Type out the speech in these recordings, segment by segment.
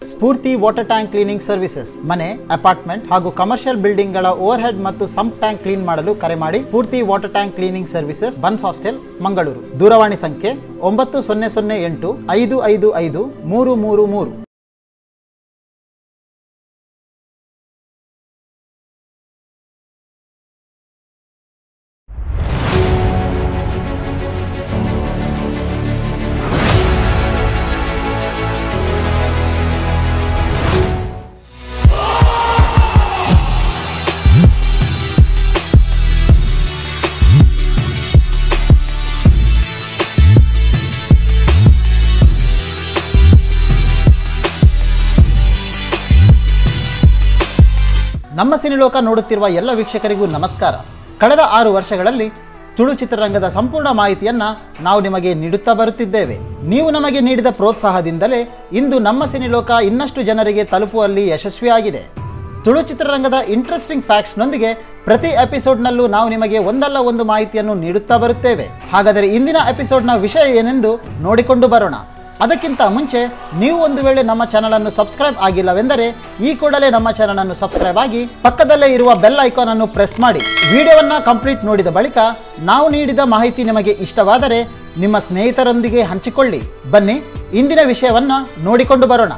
ಸ್ಫೂರ್ತಿ water tank cleaning services ಮನೆ apartment ಹಾಗೂ commercial building ಗಳ ಓವರ್ ಹೆಡ್ ಮತ್ತು ಸಂಪ್ ಟ್ಯಾಂಕ್ ಕ್ಲೀನ್ ಮಾಡಲು ಕರೆ ಮಾಡಿ Spoorthi water tank cleaning services Bunts hostel Mangaluru ದೂರವಾಣಿ ಸಂಖ್ಯೆ ಒಂಬತ್ತು ಸೊನ್ನೆ ಸೊನ್ನೆ ಎಂಟು ಐದು ಐದು ಐದು ಮೂರು ಮೂರು ಮೂರು ನಮ್ಮ ಸಿನಿಲೋಕ ನೋಡುತ್ತಿರುವ ಎಲ್ಲ ವೀಕ್ಷಕರಿಗೂ ನಮಸ್ಕಾರ ಕಳೆದ ಆರು ವರ್ಷಗಳಲ್ಲಿ ತುಳು ಚಿತ್ರರಂಗದ ಸಂಪೂರ್ಣ ಮಾಹಿತಿಯನ್ನ ನಾವು ನಿಮಗೆ ನೀಡುತ್ತಾ ಬರುತ್ತಿದ್ದೇವೆ ನೀವು ನಮಗೆ ನೀಡಿದ ಪ್ರೋತ್ಸಾಹದಿಂದಲೇ ಇಂದು ನಮ್ಮ ಸಿನಿಲೋಕ ಇನ್ನಷ್ಟು ಜನರಿಗೆ ತಲುಪುವಲ್ಲಿ ಯಶಸ್ವಿಯಾಗಿದೆ ತುಳು ಚಿತ್ರರಂಗದ ಇಂಟ್ರೆಸ್ಟಿಂಗ್ ಫ್ಯಾಕ್ಟ್ಸ್ನೊಂದಿಗೆ ಪ್ರತಿ ಎಪಿಸೋಡ್ನಲ್ಲೂ ನಾವು ನಿಮಗೆ ಒಂದಲ್ಲ ಒಂದು ಮಾಹಿತಿಯನ್ನು ನೀಡುತ್ತಾ ಬರುತ್ತೇವೆ ಹಾಗಾದರೆ ಇಂದಿನ ಎಪಿಸೋಡ್ನ ವಿಷಯ ಏನೆಂದು ನೋಡಿಕೊಂಡು ಬರೋಣ ಅದಕ್ಕಿಂತ ಮುಂಚೆ ನೀವು ಒಂದು ವೇಳೆ ನಮ್ಮ ಚಾನಲ್ ಅನ್ನು ಸಬ್ಸ್ಕ್ರೈಬ್ ಆಗಿಲ್ಲವೆಂದರೆ ಈ ಕೂಡಲೇ ನಮ್ಮ ಚಾನಲ್ ಅನ್ನು ಸಬ್ಸ್ಕ್ರೈಬ್ ಆಗಿ ಪಕ್ಕದಲ್ಲೇ ಇರುವ ಬೆಲ್ ಐಕಾನ್ ಅನ್ನು ಪ್ರೆಸ್ ಮಾಡಿ ವಿಡಿಯೋವನ್ನ ಕಂಪ್ಲೀಟ್ ನೋಡಿದ ಬಳಿಕ ನಾವು ನೀಡಿದ ಮಾಹಿತಿ ನಿಮಗೆ ಇಷ್ಟವಾದರೆ ನಿಮ್ಮ ಸ್ನೇಹಿತರೊಂದಿಗೆ ಹಂಚಿಕೊಳ್ಳಿ ಬನ್ನಿ ಇಂದಿನ ವಿಷಯವನ್ನ ನೋಡಿಕೊಂಡು ಬರೋಣ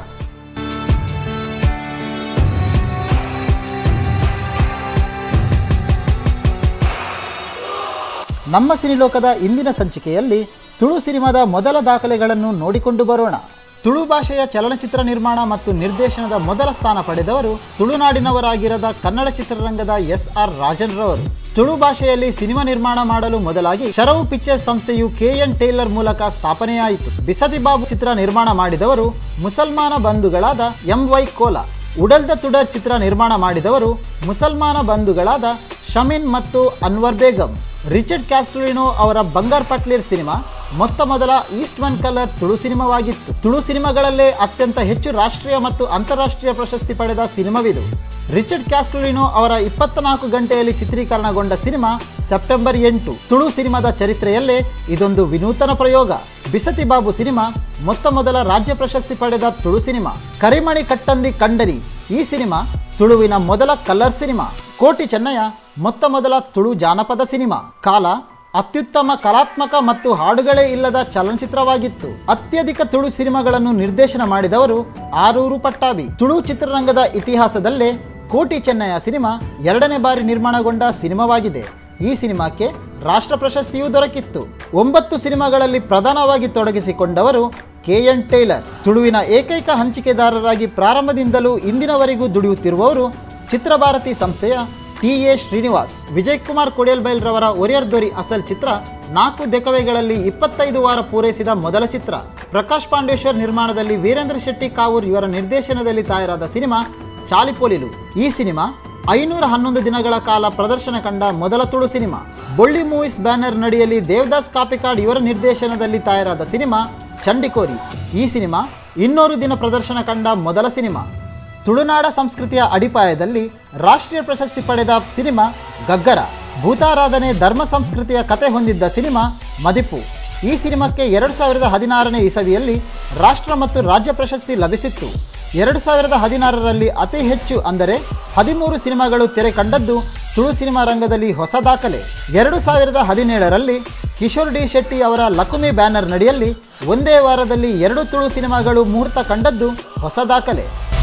ನಮ್ಮ ಸಿನಿಲೋಕದ ಇಂದಿನ ಸಂಚಿಕೆಯಲ್ಲಿ ತುಳು ಸಿನಿಮಾದ ಮೊದಲ ದಾಖಲೆಗಳನ್ನು ನೋಡಿಕೊಂಡು ಬರೋಣ ತುಳು ಭಾಷೆಯ ಚಲನಚಿತ್ರ ನಿರ್ಮಾಣ ಮತ್ತು ನಿರ್ದೇಶನದ ಮೊದಲ ಸ್ಥಾನ ಪಡೆದವರು ತುಳುನಾಡಿನವರಾಗಿರದ ಕನ್ನಡ ಚಿತ್ರರಂಗದ ಎಸ್ ಆರ್ ರಾಜನ್ ರವರು ತುಳು ಭಾಷೆಯಲ್ಲಿ ಸಿನಿಮಾ ನಿರ್ಮಾಣ ಮಾಡಲು ಮೊದಲಾಗಿ ಶರವು ಪಿಕ್ಚರ್ಸ್ ಸಂಸ್ಥೆಯು ಕೆ ಎನ್ ಟೇಲರ್ ಮೂಲಕ ಸ್ಥಾಪನೆಯಾಯಿತು ಬಿಸತಿ ಬಾಬು ಚಿತ್ರ ನಿರ್ಮಾಣ ಮಾಡಿದವರು ಮುಸಲ್ಮಾನ ಬಂಧುಗಳಾದ ಎಂ ವೈ ಕೋಲ ಉಡಲ್ದ ತುಡರ್ ಚಿತ್ರ ನಿರ್ಮಾಣ ಮಾಡಿದವರು ಮುಸಲ್ಮಾನ ಬಂಧುಗಳಾದ ಶಮೀನ್ ಮತ್ತು ಅನ್ವರ್ ಬೇಗಂ ರಿಚರ್ಡ್ ಕ್ಯಾಸ್ಟ್ಲಿನೋ ಅವರ ಬಂಗಾರ್ ಪಟ್ಲೇರ್ ಸಿನಿಮಾ ಮೊತ್ತ ಮೊದಲ ಈಸ್ಟ್ ಮನ್ ಕಲರ್ ತುಳು ಸಿನಿಮಾವಾಗಿತ್ತು ತುಳು ಸಿನಿಮಾಗಳಲ್ಲೇ ಅತ್ಯಂತ ಹೆಚ್ಚು ರಾಷ್ಟ್ರೀಯ ಮತ್ತು ಅಂತಾರಾಷ್ಟ್ರೀಯ ಪ್ರಶಸ್ತಿ ಪಡೆದ ಸಿನಿಮಾವಿದು ರಿಚರ್ಡ್ ಕ್ಯಾಸ್ಟ್ಲಿನೋ ಅವರ ಇಪ್ಪತ್ನಾಲ್ಕು ಗಂಟೆಯಲ್ಲಿ ಚಿತ್ರೀಕರಣಗೊಂಡ ಸಿನಿಮಾ ಸೆಪ್ಟೆಂಬರ್ ಎಂಟು ತುಳು ಸಿನಿಮಾದ ಚರಿತ್ರೆಯಲ್ಲೇ ಇದೊಂದು ವಿನೂತನ ಪ್ರಯೋಗ ಬಿಸತಿ ಬಾಬು ಸಿನಿಮಾ ಮೊತ್ತ ಮೊದಲ ರಾಜ್ಯ ಪ್ರಶಸ್ತಿ ಪಡೆದ ತುಳು ಸಿನಿಮಾ ಕರಿಮಣಿ ಕಟ್ಟಂದಿ ಕಂಡರಿ ಈ ಸಿನಿಮಾ ತುಳುವಿನ ಮೊದಲ ಕಲರ್ ಸಿನಿಮಾ ಕೋಟಿ ಚೆನ್ನಯ್ಯ ಮೊತ್ತ ಮೊದಲ ತುಳು ಜಾನಪದ ಸಿನಿಮಾ ಕಾಲ ಅತ್ಯುತ್ತಮ ಕಲಾತ್ಮಕ ಮತ್ತು ಹಾಡುಗಳೇ ಇಲ್ಲದ ಚಲನಚಿತ್ರವಾಗಿತ್ತು ಅತ್ಯಧಿಕ ತುಳು ಸಿನಿಮಾಗಳನ್ನು ನಿರ್ದೇಶನ ಮಾಡಿದವರು ಆರೂರು ಪಟ್ಟಾಭಿ ತುಳು ಚಿತ್ರರಂಗದ ಇತಿಹಾಸದಲ್ಲೇ ಕೋಟಿ ಚೆನ್ನಯ್ಯ ಸಿನಿಮಾ ಎರಡನೇ ಬಾರಿ ನಿರ್ಮಾಣಗೊಂಡ ಸಿನಿಮಾವಾಗಿದೆ ಈ ಸಿನಿಮಾಕ್ಕೆ ರಾಷ್ಟ್ರ ಪ್ರಶಸ್ತಿಯೂ ದೊರಕಿತ್ತು ಒಂಬತ್ತು ಸಿನಿಮಾಗಳಲ್ಲಿ ಪ್ರಧಾನವಾಗಿ ತೊಡಗಿಸಿಕೊಂಡವರು ಕೆ ಎನ್ ಟೇಲರ್ ತುಳುವಿನ ಏಕೈಕ ಹಂಚಿಕೆದಾರರಾಗಿ ಪ್ರಾರಂಭದಿಂದಲೂ ಇಂದಿನವರೆಗೂ ದುಡಿಯುತ್ತಿರುವವರು ಚಿತ್ರಭಾರತಿ ಸಂಸ್ಥೆಯ ಟಿ ಎ ಶ್ರೀನಿವಾಸ್ ವಿಜಯ್ ಕುಮಾರ್ ಕೊಡಿಯಲ್ಬೈಲ್ ರವರ ಒರಿಯರ್ ದೊರಿ ಅಸಲ್ ಚಿತ್ರ ನಾಲ್ಕು ದೆಕವೆಗಳಲ್ಲಿ ಇಪ್ಪತ್ತೈದು ವಾರ ಪೂರೈಸಿದ ಮೊದಲ ಚಿತ್ರ ಪ್ರಕಾಶ್ ಪಾಂಡೇಶ್ವರ್ ನಿರ್ಮಾಣದಲ್ಲಿ ವೀರೇಂದ್ರ ಶೆಟ್ಟಿ ಕಾವೂರ್ ಇವರ ನಿರ್ದೇಶನದಲ್ಲಿ ತಯಾರಾದ ಸಿನಿಮಾ ಚಾಲಿಪೋಲಿಲು ಈ ಸಿನಿಮಾ ಐನೂರ ಹನ್ನೊಂದು ದಿನಗಳ ಕಾಲ ಪ್ರದರ್ಶನ ಕಂಡ ಮೊದಲ Tulu cinema Bolli movies banner ನಡಿಯಲ್ಲಿ ದೇವದಾಸ್ ಕಾಪಿಕಾಡ್ ಇವರ ನಿರ್ದೇಶನದಲ್ಲಿ ತಯಾರಾದ ಸಿನಿಮಾ ಚಂಡಿಕೋರಿ ಈ ಸಿನಿಮಾ ಇನ್ನೂರು ದಿನ ಪ್ರದರ್ಶನ ಕಂಡ ಮೊದಲ ಸಿನಿಮಾ ತುಳುನಾಡ ಸಂಸ್ಕೃತಿಯ ಅಡಿಪಾಯದಲ್ಲಿ ರಾಷ್ಟ್ರೀಯ ಪ್ರಶಸ್ತಿ ಪಡೆದ ಸಿನಿಮಾ ಗಗ್ಗರ ಭೂತಾರಾಧನೆ ಧರ್ಮ ಸಂಸ್ಕೃತಿಯ ಕತೆ ಹೊಂದಿದ್ದ ಸಿನಿಮಾ ಮದಿಪು ಈ ಸಿನಿಮಾಕ್ಕೆ ಎರಡು ಸಾವಿರದ ಹದಿನಾರನೇ ಇಸವಿಯಲ್ಲಿ ರಾಷ್ಟ್ರ ಮತ್ತು ರಾಜ್ಯ ಪ್ರಶಸ್ತಿ ಲಭಿಸಿತ್ತು ಎರಡು ಸಾವಿರದ ಹದಿನಾರರಲ್ಲಿ ಅತಿ ಹೆಚ್ಚು ಅಂದರೆ ಹದಿಮೂರು ಸಿನಿಮಾಗಳು ತೆರೆ ಕಂಡದ್ದು ತುಳು ಸಿನಿಮಾ ರಂಗದಲ್ಲಿ ಹೊಸ ದಾಖಲೆ ಎರಡು ಸಾವಿರದ ಹದಿನೇಳರಲ್ಲಿ ಕಿಶೋರ್ ಡಿ ಶೆಟ್ಟಿ ಅವರ ಲಕುಮಿ ಬ್ಯಾನರ್ ನಡಿಯಲ್ಲಿ ಒಂದೇ ವಾರದಲ್ಲಿ ಎರಡು ತುಳು ಸಿನಿಮಾಗಳು ಮುಹೂರ್ತ ಕಂಡದ್ದು ಹೊಸ ದಾಖಲೆ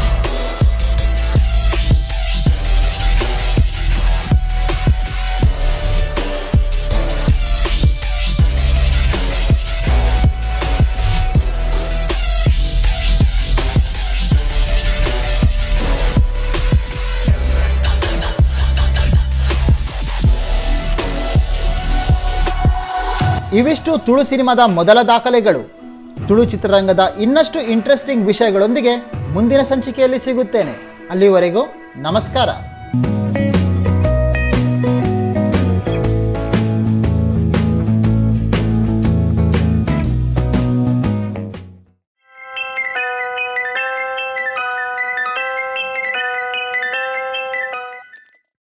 ಇವಿಷ್ಟು ತುಳು ಸಿನಿಮಾದ ಮೊದಲ ದಾಖಲೆಗಳು ತುಳು ಚಿತ್ರರಂಗದ ಇನ್ನಷ್ಟು ಇಂಟ್ರೆಸ್ಟಿಂಗ್ ವಿಷಯಗಳೊಂದಿಗೆ ಮುಂದಿನ ಸಂಚಿಕೆಯಲ್ಲಿ ಸಿಗುತ್ತೇನೆ ಅಲ್ಲಿವರೆಗೂ ನಮಸ್ಕಾರ